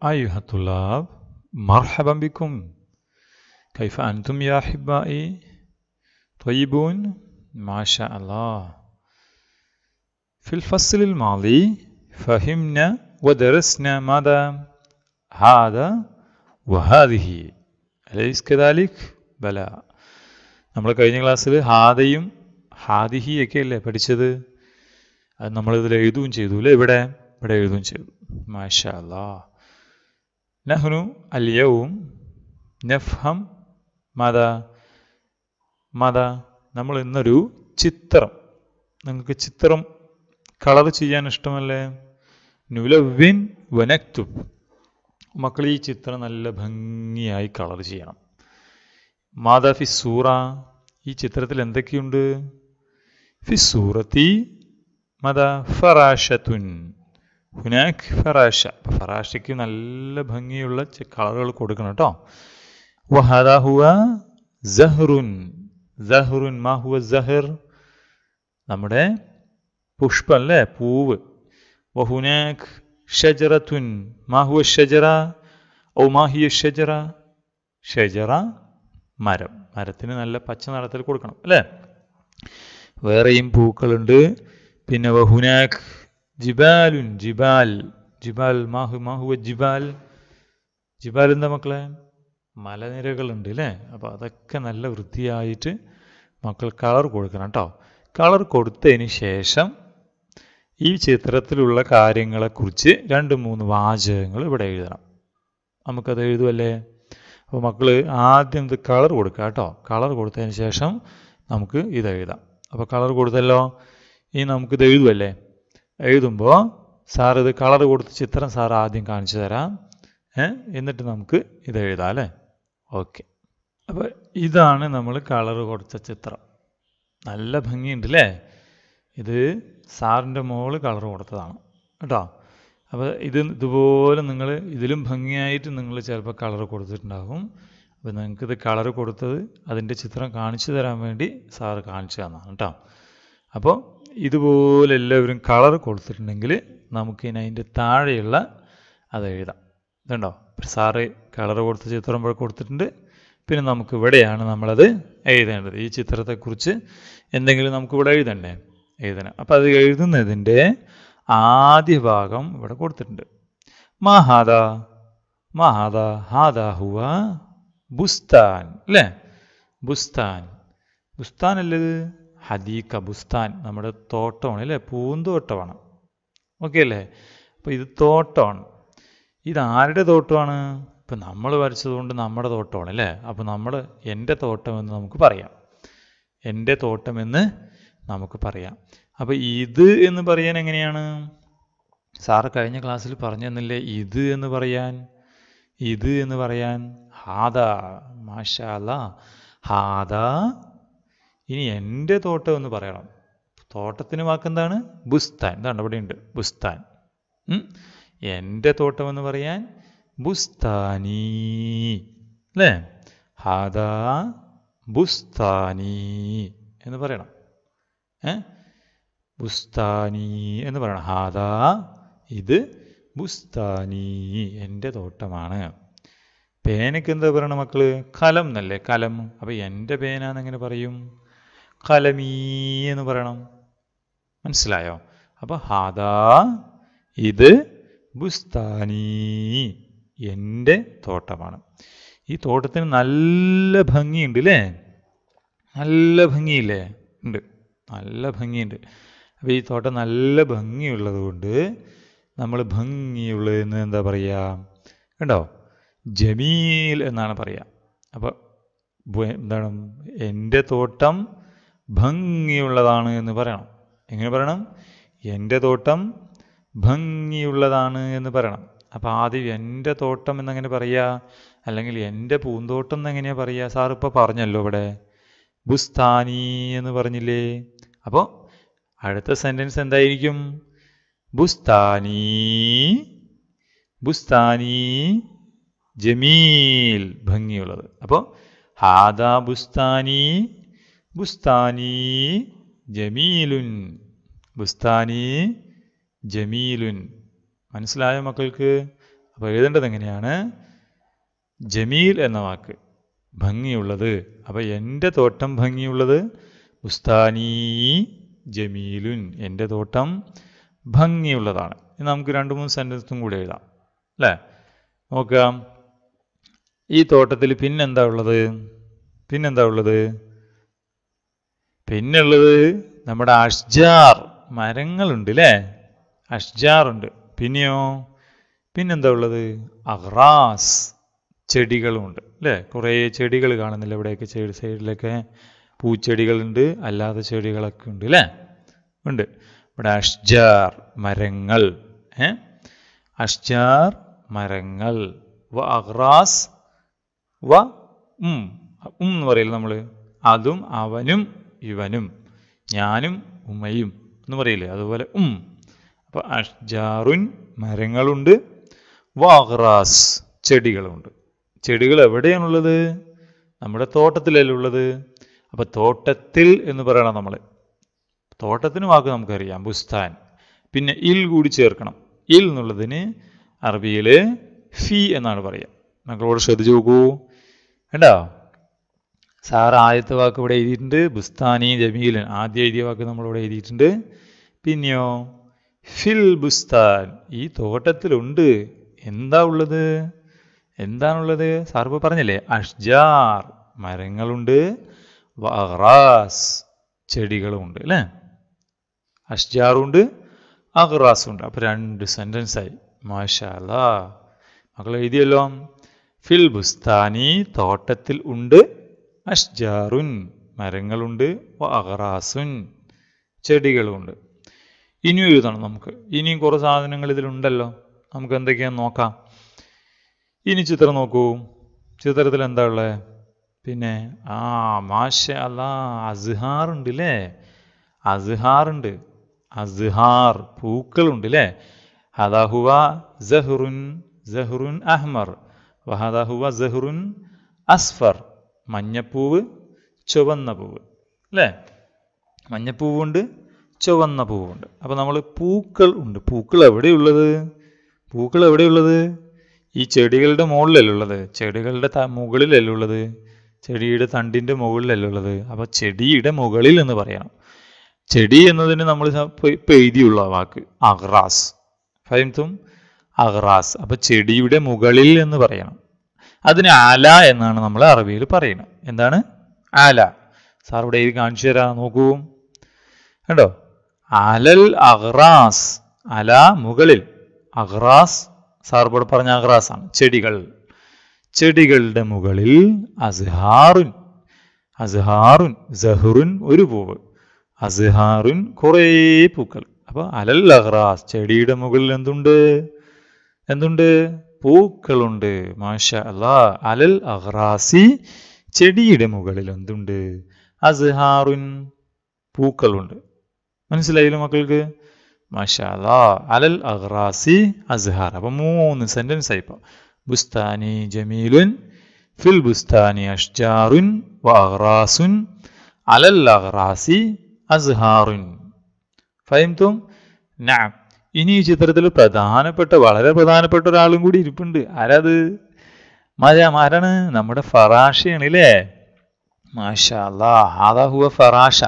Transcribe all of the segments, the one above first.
أيها الطلاب مرحبا بكم كيف أنتم يا أحبائي طيبون ما شاء الله في الفصل الماضي فهمنا ودرسنا ماذا هذا وهذه أليس كذلك بلى നമ്മൾ കഴിഞ്ഞ ക്ലാസ്സിൽ ഹാദയും ഹാദിഹിയൊക്കെ അല്ലേ പഠിച്ചത് അത് നമ്മളിതിൽ എഴുതുകയും ചെയ്തു അല്ലേ ഇവിടെ ഇവിടെ എഴുതുകയും ചെയ്തു മാഷാ അല്ലാ നഹ്നു അല്യവും നഫ്ഹം മത മത നമ്മൾ ഇന്നൊരു ചിത്രം നിങ്ങൾക്ക് ചിത്രം കളർ ചെയ്യാൻ ഇഷ്ടമല്ലേ നുലവിൻ വനക്തുബ് മക്കൾ ഈ ചിത്രം നല്ല ഭംഗിയായി കളർ ചെയ്യണം മാതാ ഫി സൂറ ഈ ചിത്രത്തിൽ എന്തൊക്കെയുണ്ട് ഫി സൂറത്തി മത ഫറാഷത്തുൻ ഹുനാഖ് ഫറാഷ അപ്പം ഫറാഷയ്ക്ക് നല്ല ഭംഗിയുള്ള കളറുകൾ കൊടുക്കണം കേട്ടോ വഹദ ഹുവ സഹ്റുൻ സഹ്റുൻ മാ ഹുവ സഹർ നമ്മുടെ പുഷ്പം അല്ലേ പൂവ് വഹുനാഖ് ഷജറത്തുൻ മാ ഹുവ ഷജറ ഔ മാ ഹിയ ഷജറ ഷജറ മരം മരത്തിന് നല്ല പച്ച നിറത്തിൽ കൊടുക്കണം അല്ലേ വേറെയും പൂക്കളുണ്ട് പിന്നെ വഹുനാഖ് ജിബാലുൻ ജിബാൽ ജിബാൽ മാഹു മാഹുവ ജിബാൽ ജിബാൽ എന്താ മക്കളെ മലനിരകളുണ്ട് അല്ലേ അപ്പോൾ അതൊക്കെ നല്ല വൃത്തിയായിട്ട് മക്കൾ കളർ കൊടുക്കണം കേട്ടോ കളർ കൊടുത്തതിന് ശേഷം ഈ ചിത്രത്തിലുള്ള കാര്യങ്ങളെക്കുറിച്ച് രണ്ട് മൂന്ന് വാചകങ്ങൾ ഇവിടെ എഴുതണം നമുക്കത് എഴുതുമല്ലേ അപ്പോൾ മക്കൾ ആദ്യം ഇത് കളർ കൊടുക്കുക കേട്ടോ കളർ കൊടുത്തതിന് ശേഷം നമുക്ക് ഇത് എഴുതാം അപ്പോൾ കളർ കൊടുത്തല്ലോ ഇനി നമുക്കിത് എഴുതുമല്ലേ എഴുതുമ്പോൾ സാർ ഇത് കളർ കൊടുത്ത ചിത്രം സാർ ആദ്യം കാണിച്ചു തരാം ഏ എന്നിട്ട് നമുക്ക് ഇത് എഴുതാം അല്ലേ ഓക്കെ അപ്പോൾ ഇതാണ് നമ്മൾ കളർ കൊടുത്ത ചിത്രം നല്ല ഭംഗിയുണ്ട് അല്ലേ ഇത് സാറിൻ്റെ മോള് കളർ കൊടുത്തതാണ് കേട്ടോ അപ്പോൾ ഇത് ഇതുപോലെ നിങ്ങൾ ഇതിലും ഭംഗിയായിട്ട് നിങ്ങൾ ചിലപ്പോൾ കളർ കൊടുത്തിട്ടുണ്ടാകും അപ്പോൾ നിങ്ങൾക്കിത് കളർ കൊടുത്തത് അതിൻ്റെ ചിത്രം കാണിച്ചു തരാൻ വേണ്ടി സാറ് കാണിച്ചു തന്നതാണ് കേട്ടോ അപ്പോൾ ഇതുപോലെ എല്ലാവരും കളർ കൊടുത്തിട്ടുണ്ടെങ്കിൽ നമുക്കിനി അതിൻ്റെ താഴെയുള്ള അത് എഴുതാം ഇതുണ്ടോ സാറ് കളർ കൊടുത്ത ചിത്രം ഇവിടെ കൊടുത്തിട്ടുണ്ട് പിന്നെ നമുക്ക് ഇവിടെയാണ് നമ്മളത് എഴുതേണ്ടത് ഈ ചിത്രത്തെക്കുറിച്ച് എന്തെങ്കിലും നമുക്ക് ഇവിടെ എഴുതണ്ടേ എഴുതണം അപ്പം അത് എഴുതുന്നതിൻ്റെ ആദ്യ ഭാഗം ഇവിടെ കൊടുത്തിട്ടുണ്ട് മഹാദ മഹാദ ഹാദ ഹുവ ബുസ്താൻ അല്ലേ ബുസ്താൻ ബുസ്താൻ അല്ലത് ഹദീക്ക ബുസ്താൻ നമ്മുടെ തോട്ടമാണ് അല്ലേ പൂന്തോട്ടമാണ് ഓക്കെ അല്ലേ അപ്പോൾ ഇത് തോട്ടമാണ് ഇത് ആരുടെ തോട്ടമാണ് ഇപ്പം നമ്മൾ വരച്ചതുകൊണ്ട് നമ്മുടെ തോട്ടമാണ് അല്ലേ അപ്പോൾ നമ്മൾ എൻ്റെ തോട്ടമെന്ന് നമുക്ക് പറയാം എൻ്റെ തോട്ടമെന്ന് നമുക്ക് പറയാം അപ്പോൾ ഇത് എന്ന് പറയാൻ എങ്ങനെയാണ് സാറ് കഴിഞ്ഞ ക്ലാസ്സിൽ പറഞ്ഞു തന്നില്ലേ ഇത് എന്ന് പറയാൻ ഇത് എന്ന് പറയാൻ ഹാദ മാഷാല ഹാദ ഇനി എൻ്റെ തോട്ടം എന്ന് പറയണം തോട്ടത്തിന് വാക്കെന്താണ് ബുസ്താൻ എന്താണ് ഇവിടെ ഉണ്ട് ബുസ്താൻ എൻ്റെ തോട്ടം എന്ന് പറയാൻ ബുസ്താനി അല്ലേ ഹാദ ബുസ്താനി എന്ന് പറയണം ഏ ബുസ്താനി എന്ന് പറയണം ഹാദ ഇത് ബുസ്താനി എൻ്റെ തോട്ടമാണ് പേനയ്ക്ക് എന്താ പറയണം മക്കള് കലം എന്നല്ലേ കലം അപ്പം എൻ്റെ പേന എന്നെങ്ങനെ പറയും കലമീ എന്ന് പറയണം മനസ്സിലായോ അപ്പം ഹാദ ഇത് ബുസ്താനി എൻ്റെ തോട്ടമാണ് ഈ തോട്ടത്തിന് നല്ല ഭംഗിയുണ്ട് അല്ലേ നല്ല ഭംഗിയില്ലേ ഉണ്ട് നല്ല ഭംഗിയുണ്ട് അപ്പോൾ ഈ തോട്ടം നല്ല ഭംഗിയുള്ളത് കൊണ്ട് നമ്മൾ ഭംഗിയുള്ളതെന്ന് എന്താ പറയുക കണ്ടോ ജമീൽ എന്നാണ് പറയുക അപ്പോൾ എന്താണ് എൻ്റെ തോട്ടം ഭംഗിയുള്ളതാണ് എന്ന് പറയണം എങ്ങനെ പറയണം എൻ്റെ തോട്ടം ഭംഗിയുള്ളതാണ് എന്ന് പറയണം അപ്പോൾ ആദ്യം എൻ്റെ തോട്ടം എന്നെങ്ങനെ പറയുക അല്ലെങ്കിൽ എൻ്റെ പൂന്തോട്ടം എന്നെങ്ങനെയാണ് പറയുക സാർ ഇപ്പോൾ പറഞ്ഞല്ലോ ഇവിടെ ബുസ്താനി എന്ന് പറഞ്ഞില്ലേ അപ്പോൾ അടുത്ത സെൻറ്റൻസ് എന്തായിരിക്കും ബുസ്താനി ബുസ്താനി ജമീൽ ഭംഗിയുള്ളത് അപ്പോൾ ഹാദ ബുസ്താനി ബുസ്താനി ജമീലുൻ ബുസ്താനി ജമീലുൻ മനസ്സിലായോ മക്കൾക്ക് അപ്പോൾ എഴുതേണ്ടത് എങ്ങനെയാണ് ജമീൽ എന്ന വാക്ക് ഭംഗിയുള്ളത് അപ്പോൾ എൻ്റെ തോട്ടം ഭംഗിയുള്ളത് ബുസ്താനീ ജമീലുൻ എൻ്റെ തോട്ടം ഭംഗിയുള്ളതാണ് ഇനി നമുക്ക് രണ്ട് മൂന്ന് സെൻറ്റൻസും കൂടി എഴുതാം അല്ലേ നോക്കാം ഈ തോട്ടത്തിൽ പിന്നെന്താ ഉള്ളത് പിന്നെന്താ ഉള്ളത് പിന്നുള്ളത് നമ്മുടെ അഷ്ജാർ മരങ്ങളുണ്ട് അല്ലേ അഷ്ജാർ ഉണ്ട് പിന്നെയോ പിന്നെന്താ ഉള്ളത് അഹ്റാസ് ചെടികളുമുണ്ട് അല്ലേ കുറേ ചെടികൾ കാണുന്നില്ല ഇവിടെയൊക്കെ സൈഡ് സൈഡിലൊക്കെ പൂച്ചെടികളുണ്ട് അല്ലാത്ത ചെടികളൊക്കെ ഉണ്ട് അല്ലേ ഉണ്ട് ഇവിടെ അഷ്ജാർ മരങ്ങൾ ഏ അഷ്ജാർ മരങ്ങൾ വ അഹ്റാസ് വ ഉം ഉം എന്ന് പറയില്ല നമ്മൾ അതും അവനും ഇവനും ഞാനും ഉമ്മയും എന്ന് പറയില്ലേ അതുപോലെ ഉം അപ്പോൾ അഷ്ജാറുൻ മരങ്ങളുണ്ട് വാഹ്റാസ് ചെടികളുണ്ട് ചെടികൾ എവിടെയാണുള്ളത് നമ്മുടെ തോട്ടത്തിലല്ലേ ഉള്ളത് അപ്പോൾ തോട്ടത്തിൽ എന്ന് പറയണം നമ്മൾ തോട്ടത്തിന് വാക്ക് നമുക്കറിയാം ബുസ്താൻ പിന്നെ ഇൽ കൂടി ചേർക്കണം ഇൽ എന്നുള്ളതിന് അറബിയിൽ ഫി എന്നാണ് പറയുക മക്കളോട് ശ്രദ്ധിച്ചു നോക്കൂ വേണ്ടോ സാർ ആദ്യത്തെ വാക്ക് ഇവിടെ എഴുതിയിട്ടുണ്ട് ബുസ്താനി ജമീലൻ ആദ്യം എഴുതിയ വാക്ക് നമ്മളിവിടെ എഴുതിയിട്ടുണ്ട് പിന്നെയോ ഫിൽ ബുസ്താൻ ഈ തോട്ടത്തിലുണ്ട് എന്താ ഉള്ളത് എന്താണുള്ളത് സാർ ഇപ്പോൾ പറഞ്ഞില്ലേ അഷ്ജാർ മരങ്ങളുണ്ട് വഹ്റാസ് ചെടികളുമുണ്ട് അല്ലേ അഷ്ജാറുണ്ട് അഹ്റാസുണ്ട് അപ്പോൾ രണ്ട് സെൻറ്റൻസ് ആയി മാഷാല്ലാ മക്കൾ എഴുതിയല്ലോ ഫിൽ ബുസ്താനി തോട്ടത്തിൽ ഉണ്ട് അഷ്ജാറുൻ മരങ്ങളുണ്ട് അഹ്റാസുൻ ചെടികളുമുണ്ട് ഇനിയും എഴുതണം നമുക്ക് ഇനിയും കുറേ സാധനങ്ങൾ ഇതിലുണ്ടല്ലോ നമുക്ക് എന്തൊക്കെയാന്ന് നോക്കാം ഇനി ചിത്രം നോക്കൂ ചിത്രത്തിൽ എന്താ ഉള്ളത് പിന്നെ ആ മാഷ അല്ല അസ്ഹാർ ഉണ്ട് അല്ലേ അസ്ഹാർ ഉണ്ട് അസ്ഹാർ പൂക്കളുണ്ട് അല്ലേ ഹദാഹുവ ജഹ്റുൻ ജഹ്റുൻ അഹ്മർ വഹദാഹുവ ജഹ്റുൻ അസ്ഫർ മഞ്ഞപ്പൂവ് ചുവന്ന പൂവ് അല്ലേ മഞ്ഞപ്പൂവുണ്ട് ചുവന്ന പൂവുണ്ട് അപ്പോൾ നമ്മൾ പൂക്കൾ ഉണ്ട് പൂക്കൾ എവിടെയുള്ളത് പൂക്കൾ എവിടെയുള്ളത് ഈ ചെടികളുടെ മുകളിലല്ലേ ഉള്ളത് ചെടികളുടെ ത മുകളിലല്ലേ ഉള്ളത് ചെടിയുടെ തണ്ടിൻ്റെ മുകളിലല്ലേ ഉള്ളത് അപ്പോൾ ചെടിയുടെ മുകളിൽ എന്ന് പറയണം ചെടി എന്നതിന് നമ്മൾ ഇപ്പം എഴുതിയുള്ള വാക്ക് അഹ്റാസ് ഫൈംതും അഹ്റാസ് അപ്പോൾ ചെടിയുടെ മുകളിൽ എന്ന് പറയണം അതിന് ആല എന്നാണ് നമ്മൾ അറബിയിൽ പറയുന്നത് എന്താണ് ആല സാർ ഇവിടെ എഴുതി കാണിച്ചു തരാം നോക്കൂ കണ്ടോ അലൽ അഹ്റാസ് അല മുകളിൽ അഹ്റാസ് സാർ ഇവിടെ പറഞ്ഞ അഹ്റാസ് ആണ് ചെടികൾ ചെടികളുടെ മുകളിൽ അസ്ഹാറുൻ അസ്ഹാറുൻ സഹറുൻ ഒരു പൂവ് അസ്ഹാറുൻ കുറേ പൂക്കൾ അപ്പൊ അലൽ അഹ്റാസ് ചെടിയുടെ മുകളിൽ എന്തുണ്ട് എന്തുണ്ട് പൂക്കളുണ്ട് മാഷ അല്ലാ അലൽ അഹ്റാസി ചെടിയുടെ മുകളിൽ എന്തുണ്ട് അസ്ഹാറുൻ പൂക്കളുണ്ട് മനസ്സിലായില്ലോ മക്കൾക്ക് മഷാലാ അലൽ അഹ്റാസി അസ്ഹാർ അപ്പം മൂന്ന് സെന്റൻസ് ആയിപ്പോ ബുസ്താനി ജമീലുൻ ഫിൽ ബുസ്താനി അഷ്ജാറുൻ വഅഹ്റാസുൻ അലൽ അഹ്റാസി അസ്ഹാറുൻ ഫഹിംതും നഅം ഇനി ഈ ചിത്രത്തിൽ പ്രധാനപ്പെട്ട വളരെ പ്രധാനപ്പെട്ട ഒരാളും കൂടി ഇരിപ്പുണ്ട് ആരാത് മര ആരാണ് നമ്മുടെ ഫറാഷയാണ് ഇല്ലേ മാഷാ അല്ലാ ഹാദാ ഹുവ ഫറാഷ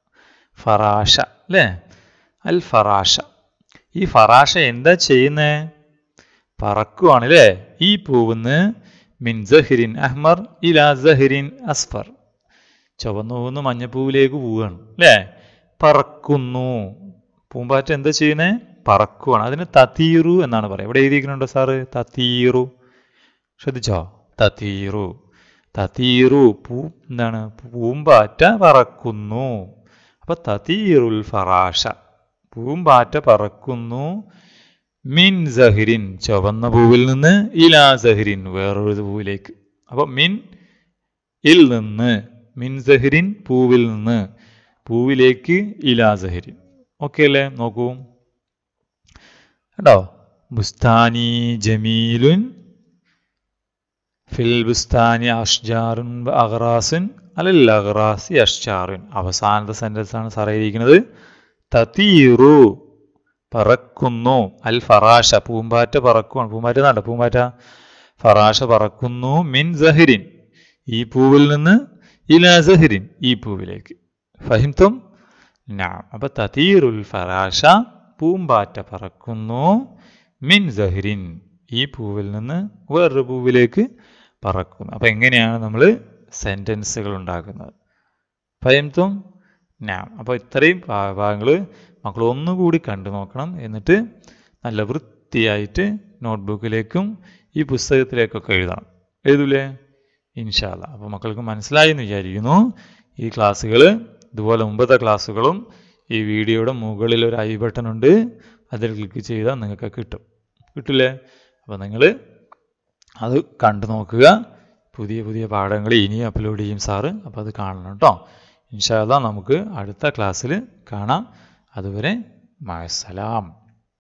ഫറാഷ അല്ലേ അൽ ഫറാഷ ഈ ഫറാഷ എന്താ ചെയ്യുന്നേ പറക്കുവാണ് അല്ലേ ഈ പൂവുന്ന് മിൻ സഹിരിൻ അഹ്മർ ഇലാ സഹിരിൻ അസ്ഫർ ചുവന്നു പോകുന്ന മഞ്ഞപ്പൂവിലേക്ക് പോവുകയാണ് അല്ലേ പറക്കുന്നു പൂമ്പാറ്റ എന്താ ചെയ്യുന്നേ പറക്കുവാണ് അതിന് തതീറു എന്നാണ് പറയുക ഇവിടെ എഴുതിയിരിക്കുന്നുണ്ടോ സാറ് തതീറു ശ്രദ്ധിച്ചോ തതീറു തതീറു പൂ എന്താണ് പൂമ്പാറ്റ പറക്കുന്നു അപ്പൊ തതീറുൽ ഫറാഷ പൂമ്പാറ്റ പറക്കുന്നു മിൻ സഹിരിൻ ചുവന്ന പൂവിൽ നിന്ന് ഇലാ സഹിരിൻ വേറൊരു പൂവിലേക്ക് അപ്പൊ മിൻ ഇൽ നിന്ന് മിൻ സഹിരിൻ പൂവിൽ നിന്ന് പൂവിലേക്ക് ഇലാ സഹിരിൻ ഓക്കെ അല്ലേ നോക്കൂ കേട്ടോ ബുസ്താനി ജമീലുൻ ഫിൽ ബുസ്താനി അഷ്ജാറുൻ അഹ്റാസുൻ അലൽ അഹ്റാസി അഷ്ജാറുൻ അവസാനത്തെ സെന്റൻസ് ആണ് സാറേ ഇരിക്കുന്നത് തതീറു പറക്കുന്നു അൽ ഫറാഷ പൂമ്പാറ്റ പറക്കുവാണ് പൂമ്പാറ്റ എന്നാണ്ട പൂമ്പാറ്റ ഫറാഷ പറക്കുന്നു മിൻ സഹിരിൻ ഈ പൂവിൽ നിന്ന് ഇല സഹിരിൻ ഈ പൂവിലേക്ക് ഫഹിംതും നാം അപ്പൊ തതീറുൽ ഫറാഷ പൂമ്പാറ്റ പറക്കുന്നു മിൻ സഹിരിൻ ഈ പൂവിൽ നിന്ന് വേറൊരു പൂവിലേക്ക് പറക്കുന്നു അപ്പൊ എങ്ങനെയാണ് നമ്മൾ സെന്റൻസുകൾ ഉണ്ടാക്കുന്നത് ഫഹിംതും നാം അപ്പോൾ ഇത്രയും ഭാഗങ്ങൾ മക്കൾ ഒന്നുകൂടി കണ്ടു നോക്കണം എന്നിട്ട് നല്ല വൃത്തിയായിട്ട് നോട്ട്ബുക്കിലേക്കും ഈ പുസ്തകത്തിലേക്കൊക്കെ എഴുതണം എഴുതൂലേ ഇൻഷാല്ല അപ്പോൾ മക്കൾക്ക് മനസ്സിലായി എന്ന് വിചാരിക്കുന്നു ഈ ക്ലാസ്സുകൾ ഇതുപോലെ മുമ്പത്തെ ക്ലാസ്സുകളും ഈ വീഡിയോയുടെ മുകളിൽ ഒരു ഐ ബട്ടൺ ഉണ്ട് അതിൽ ക്ലിക്ക് ചെയ്താൽ നിങ്ങൾക്ക് കിട്ടും കിട്ടില്ലേ അപ്പോൾ നിങ്ങൾ അത് കണ്ടു നോക്കുക പുതിയ പുതിയ പാഠങ്ങൾ ഇനിയും അപ്ലോഡ് ചെയ്യും സാറ് അപ്പോൾ അത് കാണണം കേട്ടോ ഇൻഷാല്ല നമുക്ക് അടുത്ത ക്ലാസ്സിൽ കാണാം അതുവരെ മഴസലാം